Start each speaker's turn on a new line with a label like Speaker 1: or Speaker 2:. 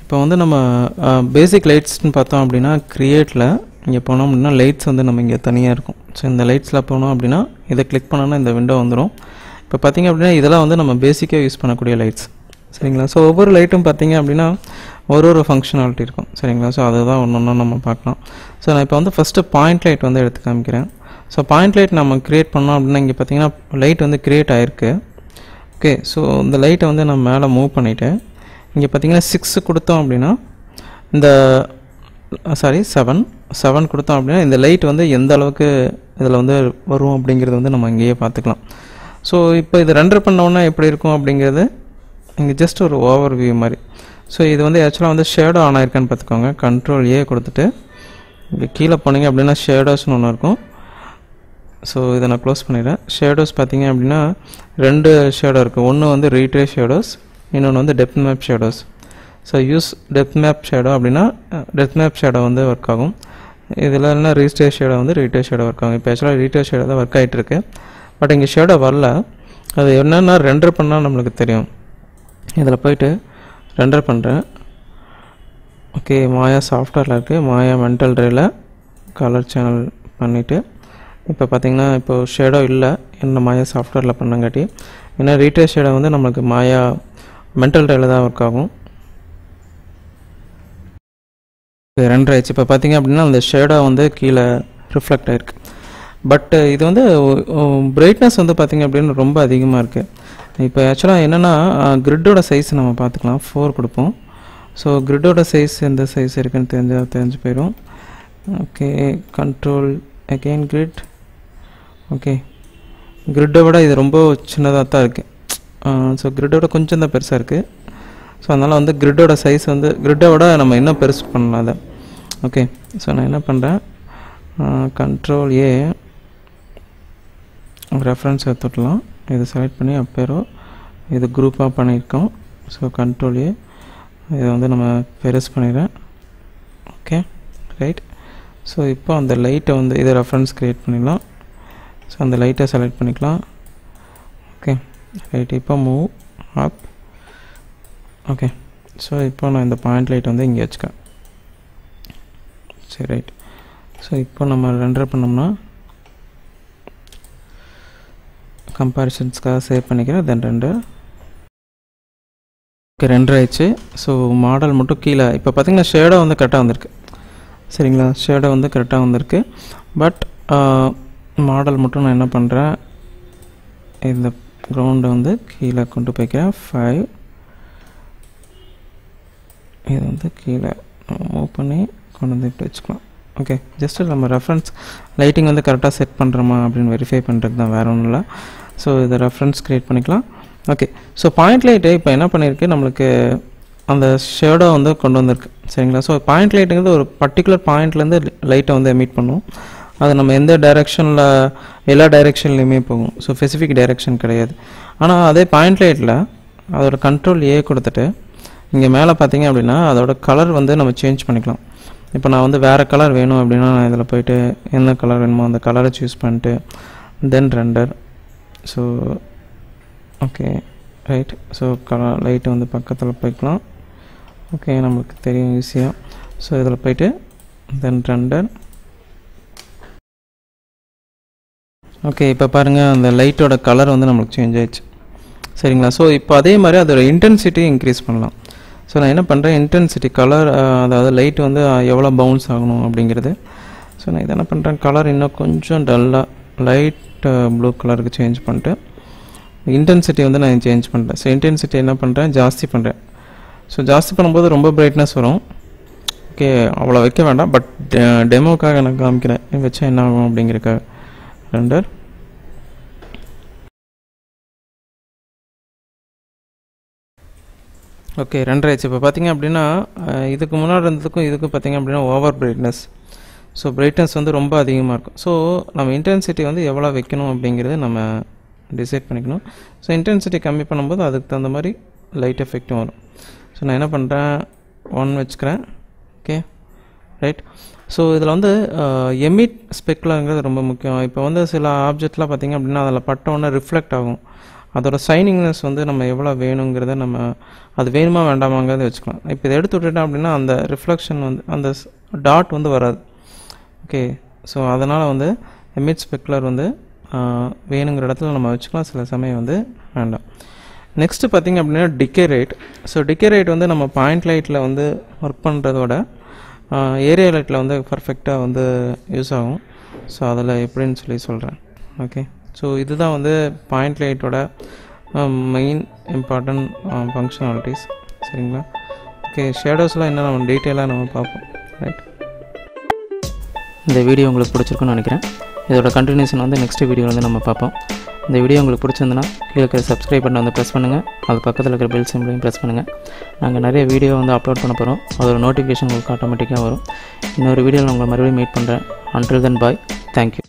Speaker 1: இப்போ வந்து நம்ம பேசிக் லைட்ஸ்னு பார்த்தோம் அப்படின்னா க்ரியேட்டில் இங்கே போனோம் அப்படின்னா லைட்ஸ் வந்து நம்ம இங்கே தனியாக இருக்கும் ஸோ இந்த லைட்ஸில் போனோம் அப்படின்னா இதை கிளிக் பண்ணோன்னா இந்த விண்டோ வந்துடும் இப்போ பார்த்தீங்க அப்படின்னா இதெல்லாம் வந்து நம்ம பேசிக்காக யூஸ் பண்ணக்கூடிய லைட்ஸ் சரிங்களா ஸோ ஒவ்வொரு லைட்டும் பார்த்தீங்க அப்படின்னா ஒரு ஒரு ஃபங்க்ஷனாலிட்டி இருக்கும் சரிங்களா ஸோ அதுதான் ஒன்று ஒன்று நம்ம பார்க்கலாம் ஸோ நான் இப்போ வந்து ஃபஸ்ட்டு பாயிண்ட் லைட் வந்து எடுத்து காமிக்கிறேன் ஸோ பாயிண்ட் லைட் நம்ம க்ரியேட் பண்ணோம் அப்படின்னா இங்கே பார்த்தீங்கன்னா லைட் வந்து க்ரியேட் ஆகிருக்கு ஓகே ஸோ இந்த லைட்டை வந்து நான் மேலே மூவ் பண்ணிவிட்டு இங்கே பார்த்தீங்கன்னா சிக்ஸ் கொடுத்தோம் அப்படின்னா இந்த சாரி செவன் செவன் கொடுத்தோம் அப்படின்னா இந்த லைட் வந்து எந்த அளவுக்கு இதில் வந்து வரும் அப்படிங்கிறது வந்து நம்ம இங்கேயே பார்த்துக்கலாம் ஸோ இப்போ இது ரெண்டர் பண்ணோன்னா எப்படி இருக்கும் அப்படிங்கிறது இங்கே ஜஸ்ட் ஒரு ஓவர் வியூ மாதிரி ஸோ இது வந்து ஆக்சுவலாக வந்து ஷேடோ ஆன் ஆயிருக்கான்னு பார்த்துக்கோங்க கண்ட்ரோல் ஏ கொடுத்துட்டு இங்கே கீழே போனீங்க அப்படின்னா ஷேடோஸ்னு ஒன்று இருக்கும் ஸோ இதை நான் க்ளோஸ் பண்ணிடுறேன் ஷேடோஸ் பார்த்தீங்க அப்படின்னா ரெண்டு ஷேடோ இருக்குது ஒன்று வந்து ரீட்ரே ஷேடோஸ் இன்னொன்று வந்து depth map shadows so use depth map shadow அப்படின்னா டெப்த் மேப் ஷேடோ வந்து ஒர்க் ஆகும் இதில் என்ன ரீஸ்டே ஷேடோ வந்து ரீட்டே ஷேடோ ஒர்க் ஆகும் இப்போ ஆக்சுவலாக ரீட்டே ஷேடோ தான் ஒர்க் ஆகிட்டு இருக்கு பட் இங்கே ஷேடோ வரல அது என்னென்னா ரெண்டர் பண்ணால் நம்மளுக்கு தெரியும் இதில் போயிட்டு ரெண்டர் பண்ணுறேன் ஓகே மாயா சாஃப்ட்வேரில் இருக்குது மாயா மென்டல் ட்ரேயில் கலர் சேனல் பண்ணிவிட்டு இப்போ பார்த்தீங்கன்னா இப்போ ஷேடோ இல்லை என்ன மாயா சாஃப்ட்வேரில் பண்ணங்காட்டி ஏன்னா ரீட்டெயில் ஷேடோ வந்து நம்மளுக்கு மாயா மென்டல் ட்ரேயில் தான் ஒர்க் ஆகும் இப்போ ரெண்டரை ஆயிடுச்சு இப்போ பார்த்தீங்க அப்படின்னா அந்த ஷேடோ வந்து கீழே ரிஃப்ளெக்ட் ஆகிருக்கு பட் இது வந்து பிரைட்னஸ் வந்து பார்த்தீங்க அப்படின்னு ரொம்ப அதிகமாக இருக்குது இப்போ ஆக்சுவலாக என்னென்னா கிரிட்டோட சைஸ் நம்ம பார்த்துக்கலாம் ஃபோர் கொடுப்போம் ஸோ கிரிட்டோட சைஸ் எந்த சைஸ் இருக்குன்னு தெரிஞ்ச தெரிஞ்சு போயிடும் okay control again grid okay கிரிட்டை விட இது ரொம்ப சின்னதாக தான் இருக்குது ஸோ கிரிட்டோட கொஞ்சம் தான் பெருசாக இருக்குது ஸோ அதனால் வந்து கிரிட்டோட சைஸ் வந்து கிரிட்டை விட நம்ம இன்னும் பெருசு பண்ணலாம் அதை ஓகே ஸோ நான் என்ன பண்ணுறேன் கண்ட்ரோல் ஏ ரெஃபரன்ஸ் எடுத்துடலாம் இதை செலக்ட் பண்ணி அப்பேரோ இது குரூப்பாக பண்ணியிருக்கோம் ஸோ கண்ட்ரோல் ஏ இதை வந்து நம்ம பெருசு பண்ணிடுறேன் ஓகே ரைட் ஸோ இப்போ அந்த லைட்டை வந்து இதை ரெஃபரன்ஸ் க்ரியேட் பண்ணிடலாம் ஸோ அந்த லைட்டை செலக்ட் பண்ணிக்கலாம் ஓகே ரைட் இப்போ மூவ் அப் ஓகே ஸோ இப்போ நான் இந்த பாயிண்ட் லைட் வந்து இங்கே வச்சுக்கேன் சரி ரைட் ஸோ இப்போ நம்ம ரெண்டர் பண்ணோம்னா கம்பேரிசன்ஸ்க்காக சேவ் பண்ணிக்கிறேன் தென் ரெண்டு ஓகே ரெண்டரை ஆயிடுச்சு ஸோ மாடல் மட்டும் கீழே இப்போ பார்த்தீங்கன்னா ஷேடோ வந்து கரெக்டாக வந்திருக்கு சரிங்களா ஷேடோ வந்து கரெக்டாக வந்திருக்கு பட் மாடல் மட்டும் நான் என்ன பண்ணுறேன் இந்த கிரவுண்டை வந்து கீழே கொண்டு போய்க்கிறேன் ஃபைவ் இது வந்து கீழே மூவ் பண்ணி கொண்டு வந்து இப்படி வச்சுக்கலாம் ஓகே ஜஸ்ட்டு நம்ம ரெஃபரன்ஸ் லைட்டிங் வந்து கரெக்டாக செட் பண்ணுறோமா அப்படின்னு வெரிஃபை பண்ணுறது தான் வேறு ஒன்றும் இல்லை ஸோ இதை ரெஃபரன்ஸ் க்ரியேட் பண்ணிக்கலாம் ஓகே ஸோ பாயிண்ட் லைட்டு இப்போ என்ன பண்ணியிருக்கு நம்மளுக்கு அந்த ஷேடோ வந்து கொண்டு வந்திருக்கு சரிங்களா ஸோ பாயிண்ட் லைட்டுங்கிறது ஒரு பர்டிகுலர் பாயிண்ட்லேருந்து லைட்டை வந்து எமிட் பண்ணும் அது நம்ம எந்த டைரெக்ஷனில் எல்லா டைரெக்ஷன்லேயுமே போகும் ஸோ ஸ்பெசிஃபிக் டைரெக்ஷன் கிடையாது ஆனால் அதே பாயிண்ட் லைட்டில் அதோட கண்ட்ரோல் ஏ கொடுத்துட்டு இங்கே மேலே பார்த்தீங்க அப்படின்னா அதோட கலர் வந்து நம்ம சேஞ்ச் பண்ணிக்கலாம் இப்போ நான் வந்து வேறு கலர் வேணும் அப்படின்னா நான் இதில் போயிட்டு என்ன கலர் வேணுமோ அந்த கலரை சூஸ் பண்ணிட்டு then render so okay right so colour light வந்து பக்கத்தில் போய்க்கலாம் ஓகே நம்மளுக்கு தெரியும் ஈஸியாக ஸோ இதில் போயிட்டு தென் ரெண்டர் ஓகே இப்போ பாருங்கள் அந்த லைட்டோட கலர் வந்து நம்மளுக்கு சேஞ்ச் ஆயிடுச்சு சரிங்களா ஸோ இப்போ அதே மாதிரி அதோட இன்டென்சிட்டி இன்க்ரீஸ் பண்ணலாம் ஸோ நான் என்ன பண்ணுறேன் இன்டென்சிட்டி கலர் அதாவது லைட் வந்து எவ்வளோ பவுன்ஸ் ஆகணும் அப்படிங்கிறது ஸோ நான் இதை என்ன பண்ணுறேன் கலர் இன்னும் கொஞ்சம் டல்லாக லைட் ப்ளூ கலருக்கு சேஞ்ச் பண்ணிட்டு இன்டென்சிட்டி வந்து நான் சேஞ்ச் பண்ணுறேன் ஸோ இன்டென்சிட்டி என்ன பண்ணுறேன் ஜாஸ்தி பண்ணுறேன் ஸோ ஜாஸ்தி பண்ணும்போது ரொம்ப பிரைட்னஸ் வரும் ஓகே அவ்வளோ வைக்க வேண்டாம் பட் டெமோக்காக நான் காமிக்கிறேன் வச்சா என்ன ஆகும் அப்படிங்கிறக்காக ரெண்டர் ஓகே ரெண்டராயிடுச்சு இப்போ பார்த்தீங்க அப்படின்னா இதுக்கு முன்னாடி இருந்ததுக்கும் இதுக்கும் பார்த்தீங்க அப்படின்னா ஓவர் பிரைட்னஸ் ஸோ பிரைட்னஸ் வந்து ரொம்ப அதிகமாக இருக்கும் ஸோ நம்ம இன்டென்சிட்டி வந்து எவ்வளோ வைக்கணும் அப்படிங்கிறது நம்ம டிசைட் பண்ணிக்கணும் ஸோ இன்டென்சிட்டி கம்மி பண்ணும்போது அதுக்கு தகுந்த மாதிரி லைட் எஃபெக்ட்டும் வரும் ஸோ நான் என்ன பண்ணுறேன் ஒன் வச்சுக்கிறேன் ஓகே ரைட் ஸோ இதில் வந்து எமிட் ஸ்பெக்குலங்கிறது ரொம்ப முக்கியம் இப்போ வந்து சில ஆப்ஜெக்ட்லாம் பார்த்திங்க அப்படின்னா அதில் பட்டோன்னே ரிஃப்ளெக்ட் ஆகும் அதோட ஷைனிங்னஸ் வந்து நம்ம எவ்வளோ வேணுங்கிறத நம்ம அது வேணுமா வேண்டாமாங்கிறத வச்சுக்கலாம் இப்போ இதை எடுத்து விட்டுட்டோம் அப்படின்னா அந்த ரிஃப்ளெக்ஷன் வந்து அந்த டாட் வந்து வராது ஓகே ஸோ அதனால் வந்து எமிட் ஸ்பெக்குலர் வந்து ஆஹ், வேணுங்கிற இடத்துல நம்ம வச்சுக்கலாம் சில சமயம் வந்து வேண்டாம் நெக்ஸ்ட்டு பார்த்திங்க அப்படின்னா decay rate so decay rate வந்து நம்ம பாயிண்ட் லைட்டில் வந்து ஒர்க் பண்ணுறதோட ஏரியா லைட்டில் வந்து பர்ஃபெக்டாக வந்து யூஸ் ஆகும் ஸோ அதில் எப்படின்னு சொல்லி சொல்கிறேன் ஓகே ஸோ இதுதான் வந்து பாயிண்ட் லைட்டோட மெயின் இம்பார்ட்டன்ட் ஃபங்க்ஷனாலிட்டிஸ் சரிங்களா ஓகே ஷேடோஸ்லாம் என்ன நம்ம டீட்டெயிலாக நம்ம பார்ப்போம் ரைட்
Speaker 2: இந்த வீடியோ உங்களுக்கு பிடிச்சிருக்குன்னு நினைக்கிறேன் இதோட கண்டினியூஷன் வந்து நெக்ஸ்ட் வீடியோ வந்து நம்ம பார்ப்போம் இந்த வீடியோ உங்களுக்கு பிடிச்சிருந்துன்னா கீழே இருக்கிற சப்ஸ்கிரைப் பட்டன் வந்து ப்ரெஸ் பண்ணுங்கள் அது பக்கத்தில் இருக்கிற பெல் சிம்பிளையும் ப்ரெஸ் பண்ணுங்கள் நாங்கள் நிறைய வீடியோ வந்து அப்லோட் பண்ண போகிறோம் அதோட நோட்டிஃபிகேஷன் உங்களுக்கு ஆட்டோமேட்டிக்காக வரும் இன்னொரு வீடியோவில் உங்களை மறுபடியும் மீட் பண்ணுறேன் அன்டில் தென் பாய் தேங்க்யூ